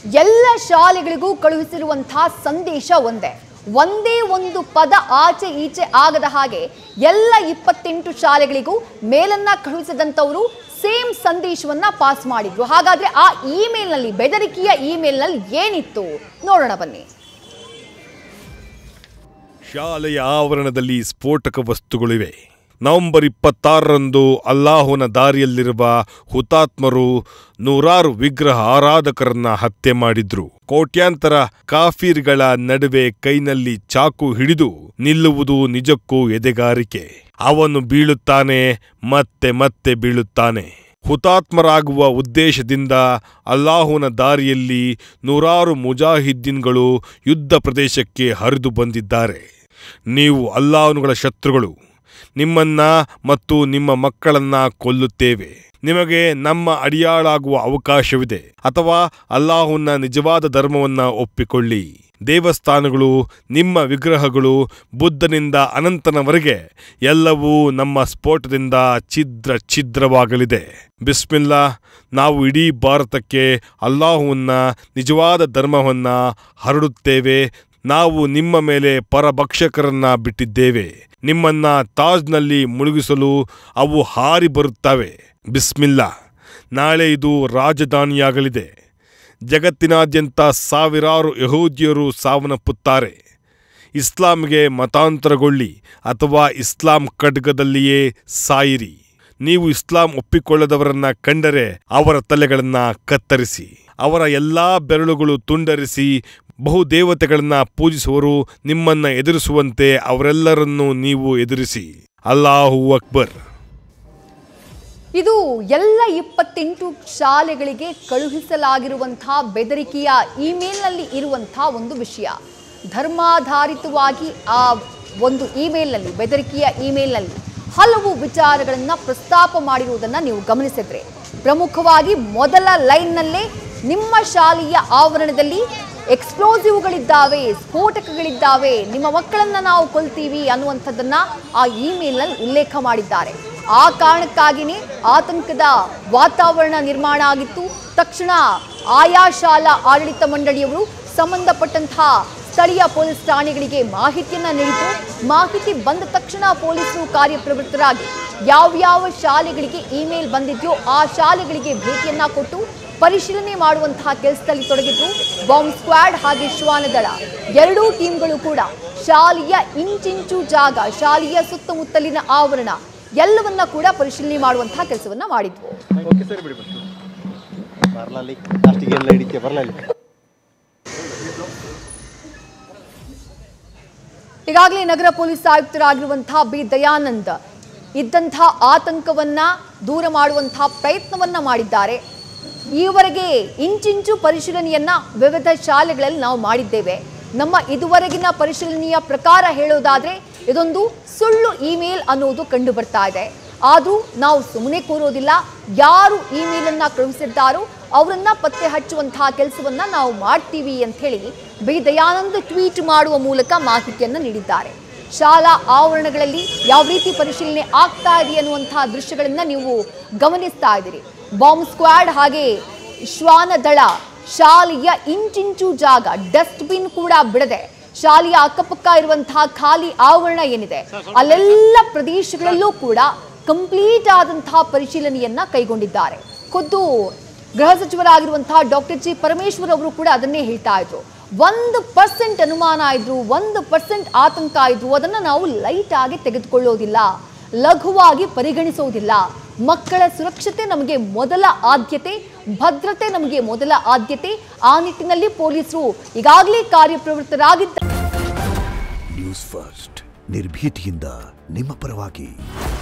ಎಲ್ಲ ಶಾಲೆಗಳಿಗೂ ಕಳುಹಿಸಿರುವಂತಹ ಸಂದೇಶ ಒಂದೇ ಒಂದೇ ಒಂದು ಪದ ಆಚೆ ಈಚೆ ಆಗದ ಹಾಗೆ ಎಲ್ಲ ಇಪ್ಪತ್ತೆಂಟು ಶಾಲೆಗಳಿಗೂ ಮೇಲನ್ನ ಕಳುಹಿಸಿದಂಥವರು ಸೇಮ್ ಸಂದೇಶವನ್ನ ಪಾಸ್ ಮಾಡಿದ್ರು ಹಾಗಾದ್ರೆ ಆ ಇಮೇಲ್ನಲ್ಲಿ ಬೆದರಿಕೆಯ ಇಮೇಲ್ನಲ್ಲಿ ಏನಿತ್ತು ನೋಡೋಣ ಬನ್ನಿ ಶಾಲೆಯ ಆವರಣದಲ್ಲಿ ಸ್ಫೋಟಕ ವಸ್ತುಗಳಿವೆ ನವೆಂಬರ್ ಇಪ್ಪತ್ತಾರರಂದು ಅಲ್ಲಾಹುನ ದಾರಿಯಲ್ಲಿರುವ ಹುತಾತ್ಮರು ನೂರಾರು ವಿಗ್ರಹ ಆರಾಧಕರನ್ನ ಹತ್ಯೆ ಮಾಡಿದ್ರು ಕೋಟ್ಯಾಂತರ ಕಾಫೀರ್ಗಳ ನಡುವೆ ಕೈನಲ್ಲಿ ಚಾಕು ಹಿಡಿದು ನಿಲ್ಲುವುದು ನಿಜಕ್ಕೂ ಎದೆಗಾರಿಕೆ ಅವನು ಬೀಳುತ್ತಾನೆ ಮತ್ತೆ ಮತ್ತೆ ಬೀಳುತ್ತಾನೆ ಹುತಾತ್ಮರಾಗುವ ಉದ್ದೇಶದಿಂದ ಅಲ್ಲಾಹುನ ದಾರಿಯಲ್ಲಿ ನೂರಾರು ಮುಜಾಹಿದ್ದೀನ್ಗಳು ಯುದ್ಧ ಪ್ರದೇಶಕ್ಕೆ ಹರಿದು ಬಂದಿದ್ದಾರೆ ನೀವು ಅಲ್ಲಾಹನುಗಳ ಶತ್ರುಗಳು ನಿಮ್ಮನ್ನ ಮತ್ತು ನಿಮ್ಮ ಮಕ್ಕಳನ್ನ ಕೊಲ್ಲುತ್ತೇವೆ ನಿಮಗೆ ನಮ್ಮ ಅಡಿಯಾಳಾಗುವ ಅವಕಾಶವಿದೆ ಅಥವಾ ಅಲ್ಲಾಹುನ ನಿಜವಾದ ಧರ್ಮವನ್ನ ಒಪ್ಪಿಕೊಳ್ಳಿ ದೇವಸ್ಥಾನಗಳು ನಿಮ್ಮ ವಿಗ್ರಹಗಳು ಬುದ್ಧನಿಂದ ಅನಂತನವರೆಗೆ ಎಲ್ಲವೂ ನಮ್ಮ ಸ್ಫೋಟದಿಂದ ಛಿದ್ರ ಛಿದ್ರವಾಗಲಿದೆ ಬಿಸ್ಮಿಲ್ಲಾ ನಾವು ಇಡೀ ಭಾರತಕ್ಕೆ ಅಲ್ಲಾಹುವನ್ನ ನಿಜವಾದ ಧರ್ಮವನ್ನ ಹರಡುತ್ತೇವೆ ನಾವು ನಿಮ್ಮ ಮೇಲೆ ಪರಭಕ್ಷಕರನ್ನ ಬಿಟ್ಟಿದ್ದೇವೆ ನಿಮ್ಮನ್ನ ತಾಜ್ನಲ್ಲಿ ಮುಳುಗಿಸಲು ಅವು ಹಾರಿ ಬರುತ್ತವೆ ಬಿಸ್ಮಿಲ್ಲಾ ನಾಳೆ ಇದು ರಾಜಧಾನಿಯಾಗಲಿದೆ ಜಗತ್ತಿನಾದ್ಯಂತ ಸಾವಿರಾರು ಯಹೂದ್ಯರು ಸಾವನ್ನಪ್ಪುತ್ತಾರೆ ಇಸ್ಲಾಂಗೆ ಮತಾಂತರಗೊಳ್ಳಿ ಅಥವಾ ಇಸ್ಲಾಂ ಖಡ್ಗದಲ್ಲಿಯೇ ಸಾಯಿರಿ ನೀವು ಇಸ್ಲಾಂ ಒಪ್ಪಿಕೊಳ್ಳದವರನ್ನ ಕಂಡರೆ ಅವರ ತಲೆಗಳನ್ನ ಕತ್ತರಿಸಿ ಅವರ ಎಲ್ಲಾ ಬೆರಳುಗಳು ತುಂಡರಿಸಿ ಬಹುದೇವತೆಗಳನ್ನ ಪೂಜಿಸುವರು ನಿಮ್ಮನ್ನ ಎದುರಿಸುವಂತೆ ಅವರೆಲ್ಲರನ್ನೂ ನೀವು ಎದುರಿಸಿ ಅಲ್ಲಾಹು ಅಕ್ಬರ್ ಇದು ಎಲ್ಲ ಇಪ್ಪತ್ತೆಂಟು ಶಾಲೆಗಳಿಗೆ ಕಳುಹಿಸಲಾಗಿರುವಂತಹ ಬೆದರಿಕೆಯ ಇಮೇಲ್ನಲ್ಲಿ ಇರುವಂತಹ ಒಂದು ವಿಷಯ ಧರ್ಮಾಧಾರಿತವಾಗಿ ಆ ಒಂದು ಇಮೇಲ್ನಲ್ಲಿ ಬೆದರಿಕೆಯ ಇಮೇಲ್ನಲ್ಲಿ ಹಲವು ವಿಚಾರಗಳನ್ನು ಪ್ರಸ್ತಾಪ ಮಾಡಿರುವುದನ್ನು ನೀವು ಗಮನಿಸಿದ್ರೆ ಪ್ರಮುಖವಾಗಿ ಮೊದಲ ಲೈನ್ನಲ್ಲೇ ನಿಮ್ಮ ಶಾಲೆಯ ಆವರಣದಲ್ಲಿ ಎಕ್ಸ್ಪ್ಲೋಸಿವ್ಗಳಿದ್ದಾವೆ ಸ್ಫೋಟಕಗಳಿದ್ದಾವೆ ನಿಮ್ಮ ಮಕ್ಕಳನ್ನ ನಾವು ಕೊಲ್ತೀವಿ ಅನ್ನುವಂಥದ್ದನ್ನ ಆ ಇಮೇಲ್ನಲ್ಲಿ ಉಲ್ಲೇಖ ಮಾಡಿದ್ದಾರೆ ಆ ಕಾರಣಕ್ಕಾಗಿಯೇ ಆತಂಕದ ವಾತಾವರಣ ನಿರ್ಮಾಣ ಆಗಿತ್ತು ತಕ್ಷಣ ಆಯಾ ಶಾಲಾ ಆಡಳಿತ ಮಂಡಳಿಯವರು ಸಂಬಂಧಪಟ್ಟಂತಹ ಸ್ಥಳೀಯ ಪೊಲೀಸ್ ಠಾಣೆಗಳಿಗೆ ಮಾಹಿತಿಯನ್ನ ನೀಡಿತು ಮಾಹಿತಿ ಬಂದ ತಕ್ಷಣ ಪೊಲೀಸರು ಕಾರ್ಯಪ್ರವೃತ್ತರಾಗಿ ಯಾವ್ಯಾವ ಶಾಲೆಗಳಿಗೆ ಇಮೇಲ್ ಬಂದಿದೆಯೋ ಆ ಶಾಲೆಗಳಿಗೆ ಭೇಟಿಯನ್ನ ಕೊಟ್ಟು ಪರಿಶೀಲನೆ ಮಾಡುವಂತಹ ಕೆಲಸದಲ್ಲಿ ತೊಡಗಿದ್ರು ಬಾಂಬ್ ಸ್ಕ್ವಾಡ್ ಹಾಗೆ ಶ್ವಾನದಳ ಎರಡೂ ಟೀಮ್ಗಳು ಕೂಡ ಶಾಲೆಯ ಇಂಚಿಂಚು ಜಾಗ ಶಾಲೆಯ ಸುತ್ತಮುತ್ತಲಿನ ಆವರಣ ಎಲ್ಲವನ್ನ ಕೂಡ ಪರಿಶೀಲನೆ ಮಾಡುವಂತಹ ಕೆಲಸವನ್ನ ಮಾಡಿದ್ವು ಓಕೆ ಸರಿ ಬಿಡಿ ಬಿಡಿ ಬರಲ್ಲ ಅಲ್ಲಿ ಲಾಸ್ಟಿಗೆ ಎಲ್ಲ ಹಿಡಿಕೆ ಬರಲ್ಲ ಅಲ್ಲಿ ಈಗಾಗಲೇ ನಗರ ಪೊಲೀಸ್ ಆಯುಕ್ತರಾಗಿರುವಂತಹ ಬಿ ದಯಾನಂದ್ ಇದ್ದಂತಹ ಆತಂಕವನ್ನ ದೂರ ಮಾಡುವಂತಹ ಪ್ರಯತ್ನವನ್ನ ಮಾಡಿದ್ದಾರೆ ಈವರೆಗೆ ಇಂಚಿಂಚು ಪರಿಶೀಲನೆಯನ್ನ ವಿವಿಧ ಶಾಲೆಗಳಲ್ಲಿ ನಾವು ಮಾಡಿದ್ದೇವೆ ನಮ್ಮ ಇದುವರೆಗಿನ ಪರಿಶೀಲನೆಯ ಪ್ರಕಾರ ಹೇಳೋದಾದ್ರೆ ಇದೊಂದು ಸುಳ್ಳು ಇಮೇಲ್ ಅನ್ನೋದು ಕಂಡು ಬರ್ತಾ ಇದೆ ಆದರೂ ನಾವು ಸುಮ್ಮನೆ ಕೂರೋದಿಲ್ಲ ಯಾರು ಇಮೇಲ್ ಅನ್ನ ಕಳುಹಿಸಿದ್ದಾರೋ ಅವರನ್ನ ಪತ್ತೆ ಹಚ್ಚುವಂತಹ ಕೆಲಸವನ್ನ ನಾವು ಮಾಡ್ತೀವಿ ಅಂತ ಹೇಳಿ ಬಿ ದಯಾನಂದ್ ಟ್ವೀಟ್ ಮಾಡುವ ಮೂಲಕ ಮಾಹಿತಿಯನ್ನ ನೀಡಿದ್ದಾರೆ ಶಾಲಾ ಆವರಣಗಳಲ್ಲಿ ಯಾವ ರೀತಿ ಪರಿಶೀಲನೆ ಆಗ್ತಾ ಇದೆ ಅನ್ನುವಂತಹ ದೃಶ್ಯಗಳನ್ನ ನೀವು ಗಮನಿಸ್ತಾ ಇದ್ದೀರಿ ಬಾಂಬ್ ಸ್ಕ್ವಾಡ್ ಹಾಗೆ ಶ್ವಾನ ದಳ ಶಾಲೆಯ ಇಂಚಿಂಚು ಜಾಗ ಡಸ್ಟ್ಬಿನ್ ಕೂಡ ಬಿಡದೆ ಶಾಲೆಯ ಅಕ್ಕಪಕ್ಕ ಇರುವಂತಹ ಖಾಲಿ ಆವರಣ ಏನಿದೆ ಅಲ್ಲೆಲ್ಲ ಪ್ರದೇಶಗಳಲ್ಲೂ ಕೂಡ ಕಂಪ್ಲೀಟ್ ಆದಂತಹ ಪರಿಶೀಲನೆಯನ್ನ ಕೈಗೊಂಡಿದ್ದಾರೆ ಖುದ್ದು ಗೃಹ ಸಚಿವರಾಗಿರುವಂತಹ ಡಾಕ್ಟರ್ ಜಿ ಪರಮೇಶ್ವರ್ ಅವರು ಕೂಡ ಅದನ್ನೇ ಹೇಳ್ತಾ ಇದ್ರು ಒಂದು ಪರ್ಸೆಂಟ್ ಅನುಮಾನ ಇದ್ರು ಒಂದು ಪರ್ಸೆಂಟ್ ಆತಂಕ ಇದ್ರು ಅದನ್ನ ನಾವು ಲೈಟ್ ಆಗಿ ತೆಗೆದುಕೊಳ್ಳೋದಿಲ್ಲ ಲಘುವಾಗಿ ಪರಿಗಣಿಸೋದಿಲ್ಲ ಮಕ್ಕಳ ಸುರಕ್ಷತೆ ನಮಗೆ ಮೊದಲ ಆದ್ಯತೆ ಭದ್ರತೆ ನಮಗೆ ಮೊದಲ ಆದ್ಯತೆ ಆ ನಿಟ್ಟಿನಲ್ಲಿ ಪೊಲೀಸರು ಈಗಾಗಲೇ ಕಾರ್ಯಪ್ರವೃತ್ತರಾಗಿದ್ದಾರೆ ನ್ಯೂಸ್ ಫಸ್ಟ್ ನಿರ್ಭೀತಿಯಿಂದ ನಿಮ್ಮ ಪರವಾಗಿ